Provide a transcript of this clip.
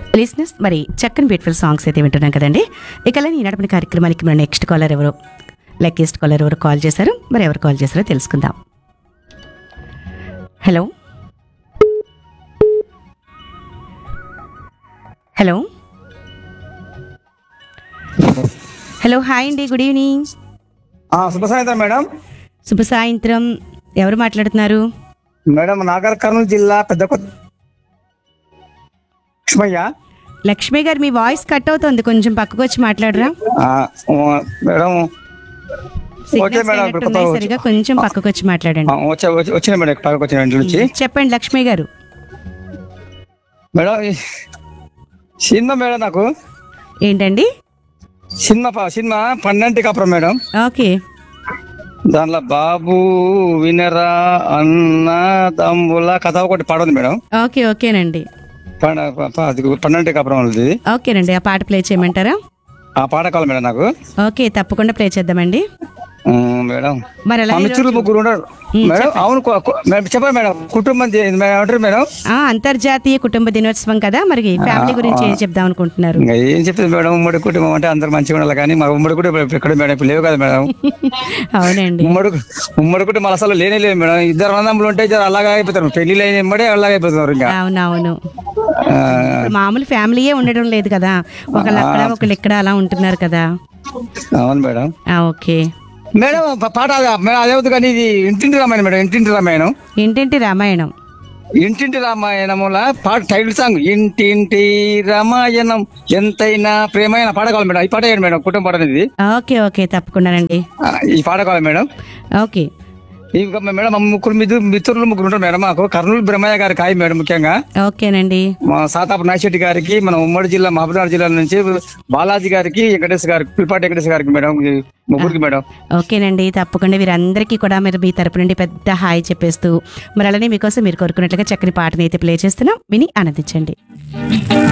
లిస్నెస్ మరి చక్కని beautiful songs అయితే వింటున్నాం కదండి ఇక అలానే ఈ నడపని కార్యక్రమానికి మన నెక్స్ట్ కాలర్ ఎవరు లక్కీస్ట్ కాలర్ ఎవరు కాల్ చేశారు మరి ఎవరు కాల్ చేశారో తెలుసుకుందాం హలో హలో హలో హాయ్ అండి గుడ్ ఈవినింగ్ ఆ, శుభ సాయంత్రం మేడం శుభ సాయంత్రం ఎవరు మాట్లాడుతున్నారు మేడం నాగర్ కర్నూలు జిల్లా పెద్ద కొత్త లక్ష్మయ్య లక్ష్మి గారు మీ వాయిస్ కట్ అవుతుంది కొంచెం పక్కకు వచ్చి మాట్లాడరా ఆ, ఓ, మేడం సిగ్నల్స్ మేడం, లేనట్టు ఇప్పుడు ఉన్నాయి కొత్త- సరిగా కొంచెం పక్కకు వచ్చి ఆ, మాట్లాడండి వచ్చా వచ్చి- వచ్చిన మేడం పక్కకు వచ్చిన ఇంటి నుంచి చెప్పండి లక్ష్మి గారు మేడం ఈ సినిమా మేడం నాకు ఏంటండి సినిమా ప- సినిమా పన్నెండు కాపురం మేడం ఓకే దాంట్లో బాబు వినరా అన్న తమ్ముల కథ ఒకటి పాడుంది మేడం ఓకే ఓకేనండి ప- ప- ప- అది పన్నెండు కాపురం ఉంది ఓకేనండి ఆ పాట ప్లే చేయమంటారా ఆ పాట కావాలి మేడం నాకు ఓకే తప్పకుండా ప్లే చేద్దామండి ఉమ్, మేడం మరి మా అలా మిత్రులు ముగ్గురు ఉన్నారు మేడం అవును కు- కు- మేడం, చెప్పండి మేడం కుటుంబం ది- మేడం, ఏమంటారు మేడం ఆ అంతర్జాతీయ కుటుంబ దినోత్సవం కదా మరి ఫ్యామిలీ గురించి ఏం చెప్దాం అనుకుంటున్నారు ఇంకా ఏం చెప్తుంది మేడం ఉమ్మడి కుటుంబం అంటే అందరు మంచిగా ఉండాలి కానీ మా ఉమ్మడి కుటుంబం ఇప్పుడు ఎక్కడ మేడం ఇప్పుడు లేవు కదా మేడం అవునండి ఉమ్మడి కు- ఉమ్మడి కుటుంబం అసలు లేనే లేదు మేడం ఇద్దరు అన్నదమ్ములు ఉంటే ఇద్దరు అలాగే అయిపోతారు పెళ్లి లేని ఎమ్మడే అలాగే అయిపోతున్నారు ఇంకా అవునవును ఆ, ఇప్పుడు మామూలు ఫ్యామిలీయే ఉండడం లేదు కదా ఒకళ్ళు అక్కడ ఒకళ్ళు ఇక్కడ అలా ఉంటున్నారు కదా అవును మేడం ఆ, ఓకే మేడం ప- పాట అదే- మేడం అదే అవుతుంది కానీ ఇది ఇంటింటి రామాయణం మేడం ఇంటింటి రామాయణం ఏంటంటే రామాయణం ఇంటింటి రామాయణముల పాట టైటిల్ సాంగ్ ఇంటింటి రామాయణం ఎంతైనా ప్రేమైన పాట కావాలి మేడం ఈ పాట వేయండి మేడం కుటుంబం పాట అనేది ఓకే ఓకే తప్పకుండానండి ఆ, ఈ పాట కావాలి మేడం ఓకే ఇంకా మేడం మా ముగ్గురు మిత్రు- మిత్రులు ముగ్గురు ఉంటారు మేడం మాకు కర్నూలు బ్రహ్మయ్య గారి కాయ మేడం ముఖ్యంగా ఓకేనండి మా సాతాపు నాయశెట్టి గారికి మన ఉమ్మడి జిల్లా మహబూబ్నగర్ జిల్లా నుంచి బాలాజీ గారికి వెంకటేష్ గారికి పులిపాటి వెంకటేష్ గారికి మేడం ఈ ముగ్గురికి మేడం ఓకేనండి తప్పకుండా వీరందరికీ కూడా మీరు మీ తరపు నుండి పెద్ద హాయ్ చెప్పేస్తూ మరి అలానే మీకోసం మీరు కోరుకున్నట్లుగా చక్కని పాటని అయితే ప్లే చేస్తున్నాం విని ఆనందించండి